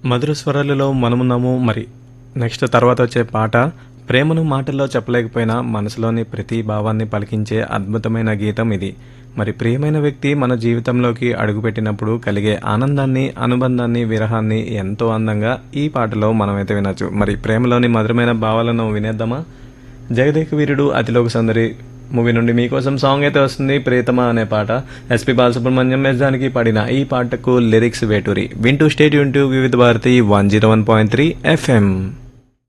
మధుర స్వరాలలో మనమున్నాము మరి నెక్స్ట్ తర్వాత వచ్చే పాట ప్రేమను మాటల్లో చెప్పలేకపోయినా మనసులోని ప్రతి భావాన్ని పలికించే అద్భుతమైన గీతం ఇది మరి ప్రియమైన వ్యక్తి మన జీవితంలోకి అడుగుపెట్టినప్పుడు కలిగే ఆనందాన్ని అనుబంధాన్ని విరహాన్ని ఎంతో అందంగా ఈ పాటలో మనమైతే వినొచ్చు మరి ప్రేమలోని మధురమైన భావాలను వినేద్దామా జగదేక వీరుడు అతిలోక సుందరి మూవీ నుండి మీకోసం సాంగ్ అయితే వస్తుంది ప్రేతమా అనే పాట ఎస్పి బాలసుబ్రహ్మణ్యం ఎస్ జానకి పాడిన ఈ పాటకు లిరిక్స్ వేటూరి వింటూ స్టేట్ యూన్ Vividh Bharati one zero one point three FM